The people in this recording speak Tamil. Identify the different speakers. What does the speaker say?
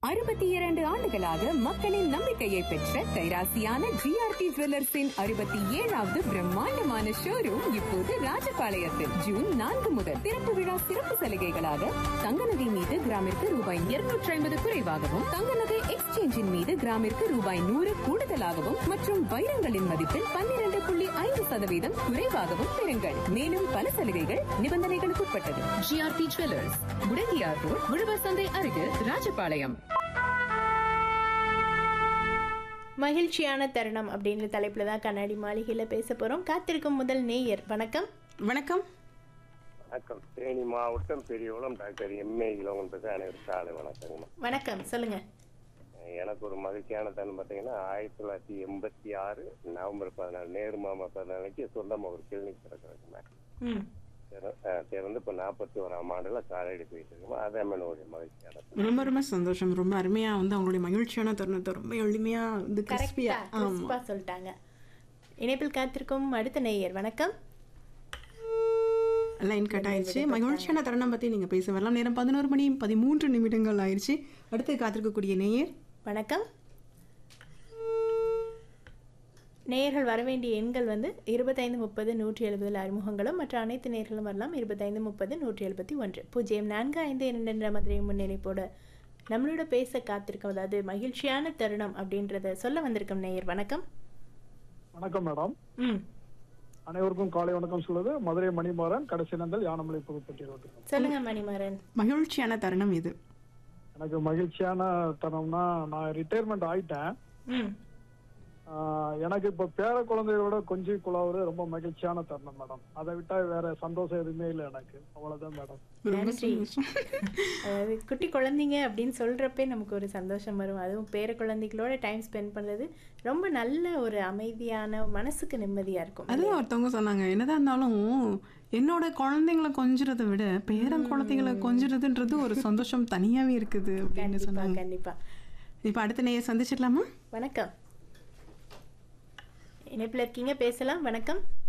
Speaker 1: அறுபத்தி இரண்டு ஆண்டுகளாக மக்களின் நம்பிக்கையை பெற்ற கைராசியான ஜிஆர்டி ஜுவல்லர்ஸின் அறுபத்தி ஏழாவது பிரம்மாண்டமான ஷோரூம் இப்போது ராஜபாளையத்தில் ஜூன் நான்கு முதல் திறப்பு விழா சிறப்பு சலுகைகளாக தங்க நகை மீது கிராமிற்கு ரூபாய் இருநூற்றி ஐம்பது குறைவாகவும் தங்க நகை எக்ஸ்சேஞ்சின் மீது கிராமிற்கு ரூபாய் நூறு கூடுதலாகவும் மற்றும் வைரங்களின் மதிப்பில் பன்னிரண்டு புள்ளி ஐந்து சதவீதம் குறைவாகவும் பெறுங்கள் மேலும் பல சலுகைகள் நிபந்தனைகளுக்கு உட்பட்டது ஜிஆர்டி ஜுவல்லர்ஸ் முடங்கியார் ரோட் உழவர் சந்தை அருகில் ராஜபாளையம்
Speaker 2: மகிழ்ச்சியான தருணம் அப்படின்ற தலைப்புல தான் கண்ணாடி மாளிகையில பேச போறோம் காத்திருக்கும் முதல் நேயர் வணக்கம்
Speaker 3: வணக்கம்
Speaker 4: வணக்கம் தேனி மாவட்டம் பெரியகுளம் டாக்டர் எம்ஏ இளவன் பேச அனைவரும் காலை வணக்கங்கம்மா
Speaker 2: வணக்கம் சொல்லுங்க
Speaker 4: எனக்கு ஒரு மகிழ்ச்சியான தருணம் பார்த்தீங்கன்னா ஆயிரத்தி தொள்ளாயிரத்தி எண்பத்தி ஆறு நவம்பர் பதினாலு நேரு மாமா பதினாலுக்கு சொந்தமாக ஒரு கிளினிக் திறக்கிறதுக்குமா
Speaker 2: ம்
Speaker 4: திறந்து இப்போ நாற்பத்தி ஓராம் ஆண்டுல காலடி போயிட்டு இருக்குமா அதான் என்னுடைய மகிழ்ச்சியான தருணம்.
Speaker 3: ரொம்ப ரொம்ப சந்தோஷம் ரொம்ப அருமையா வந்து அவங்களுடைய மகிழ்ச்சியான தருணத்தை ரொம்ப எளிமையா வந்து
Speaker 2: கரெக்டா
Speaker 3: கிறிஸ்பியா ஆமா
Speaker 2: கிறிஸ்பா சொல்லிட்டாங்க இணைப்பில் காத்திருக்கும் அடுத்த நேயர் வணக்கம்
Speaker 3: லைன் கட் ஆயிடுச்சு மகிழ்ச்சியான தருணம் பத்தி நீங்க பேச வரலாம் நேரம் பதினோரு மணி பதிமூன்று நிமிடங்கள் ஆயிடுச்சு அடுத்து காத்திருக்கக்கூடிய நேயர்
Speaker 2: வணக்கம் நேயர்கள் வரவேண்டிய எண்கள் வந்து இருபத்தைந்து முப்பது நூற்றி எழுபதில் அறிமுகங்களும் மற்ற அனைத்து நேர்களும் வரலாம் இருபத்தைந்து முப்பது நூற்றி எழுபத்தி ஒன்று பூஜ்ஜியம் நான்கு ஐந்து இரண்டு என்ற மதுரை முன்னிலைப்போட நம்மளோட பேச காத்திருக்கும் அதாவது மகிழ்ச்சியான தருணம் அப்படின்றத சொல்ல வந்திருக்கும் நேயர் வணக்கம்
Speaker 5: வணக்கம் மேடம்
Speaker 2: ம்
Speaker 5: அனைவருக்கும் காலை வணக்கம் சொல்லுது மதுரை மணிமாறன் கடைசி நந்தல் யானமலை புதுப்பட்டி ரோட்டு
Speaker 2: சொல்லுங்க மணிமாறன்
Speaker 3: மகிழ்ச்சியான தருணம் இது
Speaker 5: எனக்கு மகிழ்ச்சியான தருணம்னா நான் ரிட்டையர்மெண்ட் ஆயிட்டேன்
Speaker 2: ம்
Speaker 5: ஆஹ் எனக்கு இப்ப பேர குழந்தைகளோட கொஞ்சி குழாவது ரொம்ப மகிழ்ச்சியான தருணம் மேடம் அதை விட்டா வேற சந்தோஷம் எதுவுமே இல்லை எனக்கு அவ்வளவுதான் மேடம்
Speaker 3: ரொம்ப
Speaker 2: நன்றி.
Speaker 3: சந்தோஷம்
Speaker 2: அதாவது குட்டி குழந்தைங்க அப்படின்னு சொல்கிறப்பே நமக்கு ஒரு சந்தோஷம் வரும் அதுவும் பேர குழந்தைகளோட டைம் ஸ்பெண்ட் பண்ணுறது ரொம்ப நல்ல ஒரு அமைதியான மனசுக்கு நிம்மதியாக இருக்கும்
Speaker 3: அதுவும் ஒருத்தவங்க சொன்னாங்க என்னதான் இருந்தாலும் என்னோட குழந்தைங்களை கொஞ்சறதை விட பேரன் குழந்தைங்களை கொஞ்சறதுன்றது ஒரு சந்தோஷம் தனியாவே இருக்குது அப்படின்னு
Speaker 2: கண்டிப்பா
Speaker 3: சொன்னாங்க
Speaker 2: கண்டிப்பா
Speaker 3: இப்ப அடுத்த நேயர் சந்திச்சிடலாமா
Speaker 2: வணக்கம் இணைப்பில் இருக்கீங்க பேசலாம் வணக்கம்